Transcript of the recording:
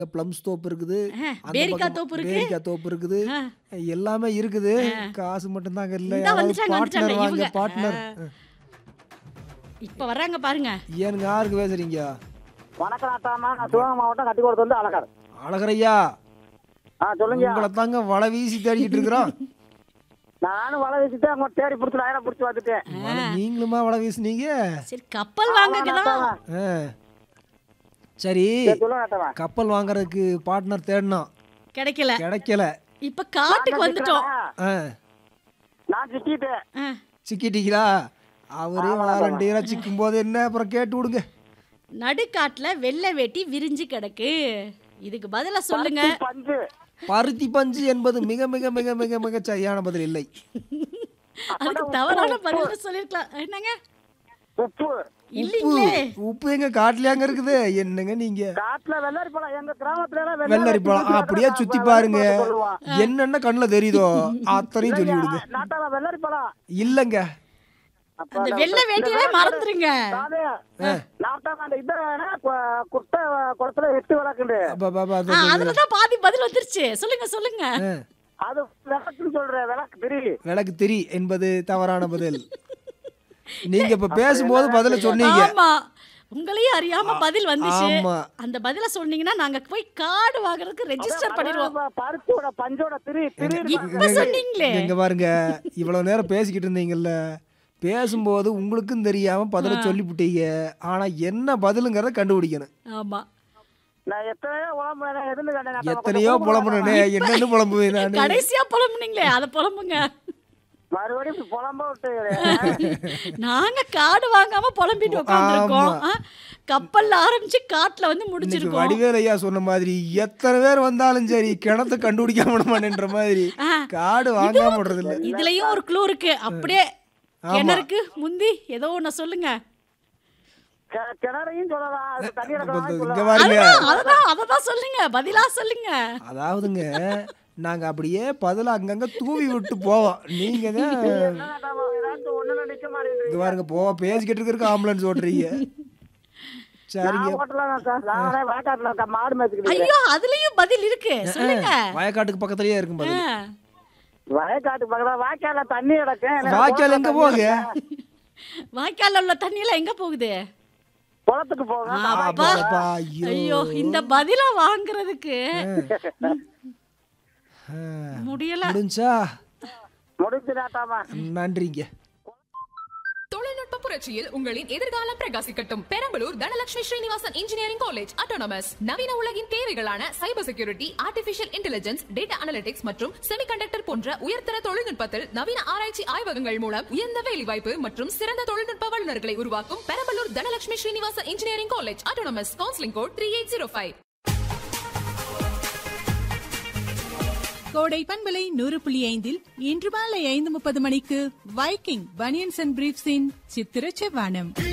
Plums தோப்பு இருக்குது ஆ, அந்த பேரிக்காய் பக்கம் தோப்பு இருக்கு. பேரிக்காய் தோப்பு இருக்குது ஆ. எல்லாமே இருக்குது காசு மட்டும் தாங்க இல்ல இந்தா வந்துட்டாங்க, பார்ட்னர் வந்துட்டாங்க, வாங்க இவங்க. பார்ட்னர் இப்ப வர்றாங்க பாருங்க ஏனுங்க யாருக்கு பேசுறீங்க வணக்கம் நாட்டாமா நான் சிவகங்கை மாவட்டம் கட்டிக்கோடத்து வந்து அழகர் அழகரையா ஆ சொல்லுங்க உங்களை தாங்க வலை வீசி தேடிக்கிட்டு இருக்கிறோம் நானும் வலை வீசிட்டு அவங்க தேடி பிடிச்சி ஆயிரம் பிடிச்சி வந்துட்டேன் வலை நீங்களுமா வலை வீசுனீங்க சரி கப்பல் வாங்கக்குதான் ஆ. சரி சரி, சொல்லுங்க நாட்டாமா கப்பல் வாங்குறதுக்கு பார்ட்னர் தேடினோம் கிடைக்கல கிடைக்கல இப்ப காட்டுக்கு வந்துட்டோம் ஆ நான் சிக்கிட்டேன் ஆ, சிக்கிட்டீங்களா அவரே வாலண்டியரா சிக்கும் போது என்ன அப்புறம் கேட்டு விடுங்க நடுக்காட்டுல வெள்ளை வேட்டி விரிஞ்சு கிடக்கு இதுக்கு பதிலா சொல்லுங்க பஞ்சு பருத்தி பஞ்சு என்பது மிக மிக மிக மிக மிக சரியான பதில் இல்லை அதுக்கு தவறான பதில் சொல்லிருக்கலாம் என்னங்க உப்பு உப்பு இல்லீங்களே உப்பு எங்க காட்டுலயாங்க இருக்குது என்னங்க நீங்க காட்டுல வெள்ளரி பழம் எங்க கிராமத்துல எல்லாம் வெள்ளரி பழம் அப்படியே சுத்தி பாருங்க என்னென்ன கண்ணுல தெரியுதோ அத்தனையும் சொல்லி விடுங்க நாட்டாமா வெள்ளரி பழம் இல்லங்க அந்த வெள்ளை வேட்டியவே மறந்துருங்க அது நாட்டாமா அந்த இத குட்டை குளத்துல எட்டு விளக்குண்டு அப்ப, அப்ப, அப்ப, அது- ஆ, அதுலதான் பாதி பதில் வந்துருச்சு சொல்லுங்க சொல்லுங்க ஆ, அது விளக்குன்னு சொல்றேன் விளக்கு திரி விளக்கு திரி என்பது தவறான பதில் நீங்க இப்ப பேசும்போது பதில சொன்னீங்க ஆமா உங்களையும் அறியாம பதில் வந்துச்சு ஆமா அந்த பதில சொன்னீங்கன்னா நாங்க போய் கார்டு வாங்குறதுக்கு ரெஜிஸ்டர் பண்ணிடுவோம் பருத்தியோட பஞ்சோட திரி திரி இப்ப சொன்னீங்களே எங்க பாருங்க இவ்வளவு நேரம் பேசிக்கிட்டு இருந்தீங்கல்ல பேசும்போது உங்களுக்கும் தெரியாம பதில சொல்லிவிட்டீங்க ஆனா என்ன பதிலுங்கிறத கண்டுபிடிக்கணும் ஆமா நான் எத்தனையோ உடம்பு எதுன்னு கேட்டேன் நாட்டாமா. எத்தனையோ புலம்புனே என்னன்னு புலம்புவேன் நானு கடைசியா புலம்புனீங்களே அத புலம்புங்க மறுபடியும் புலம்ப விட்டு நாங்க கார்டு வாங்காம புலம்பிட்டு உட்காந்துருக்கோம் கப்பல்ல ஆரம்பிச்சு காட்டுல வந்து இன்னைக்கு முடிச்சிருக்கோம் வடிவேல் ஐயா சொன்ன மாதிரி எத்தனை பேர் வந்தாலும் சரி கிணத்த கண்டுபிடிக்காம விடமாட்டேன்ற மாதிரி ஆ. காடு வாங்காம விடுறது இல்ல இதுலயும் ஒரு க்ளூ இருக்கு அப்படியே கிணறுக்கு முந்தி ஏதோ ஒண்ணு சொல்லுங்க கி- கிணறையும் சொல்லலாம் அது தண்ணி இப்ப எடுக்கலாம் இங்க சொல்லலாம் பாருங்க அதுதான் அததான் அததான் சொல்லுங்க பதிலா சொல்லுங்க அதாவதுங்க நாங்க அப்படியே பதில அங்கங்க தூவி விட்டு போவோம் நீங்க தான் என்ன நாட்டாமா, ஏதாச்சும் ஒண்ணுல நிக்க மாட்டேங்குது இங்க பாருங்க போ பேசிக்கிட்டு இருக்கிறதுக்கு ஆம்புலன்ஸ் ஓட்டுறீங்க சரிங்க நான் ஓட்டலாம் சார் நானே வயக்காட்டுல இருக்கேன் மாடு மேய்ச்சிக்கிட்டு ஐயோ அதுலயும் பதில் இருக்கு சொல்லுங்க வயக்காட்டுக்கு பக்கத்துலயே இருக்கும் பதில் ஆ. வயக்காட்டு பக்கத்துல வாய்க்கால தண்ணி கிடக்கும் எனக்கு வாய்க்கால் எங்க போக வாய்க்கால்ல உள்ள தண்ணி எல்லாம் எங்க போகுது குளத்துக்கு போகும் அப்பா அப்பா, ஐயோ ஐயோ இந்த பதில வாங்குறதுக்கு ஆ, முடியல முடிஞ்சா முடிஞ்சு நாட்டாமா நன்றிங்க தொழில்நுட்ப புரட்சியில் உங்களின் எதிர்காலம் பிரகாசிக்கட்டும் Perambalur Dhanalakshmi Srinivasan engineering college autonomous நவீன உலகின் தேவைகளான cyber security artificial intelligence data analytics மற்றும் செமிகண்டக்டர் போன்ற உயர்தர தொழில்நுட்பத்தில் நவீன ஆராய்ச்சி ஆய்வகங்கள் மூலம் உயர்ந்த வேலைவாய்ப்பு மற்றும் சிறந்த தொழில்நுட்ப வல்லுநர்களை உருவாக்கும் Perambalur Dhanalakshmi Srinivasan engineering college autonomous counselling code three eight zero five Kodai பண்பலை நூறு புள்ளி ஐந்தில் இன்று மாலை ஐந்து முப்பது மணிக்கு வைக்கிங் பனியன்ஸ் அண்ட் பிரீப்ஸின் சித்திர செவ்வானம்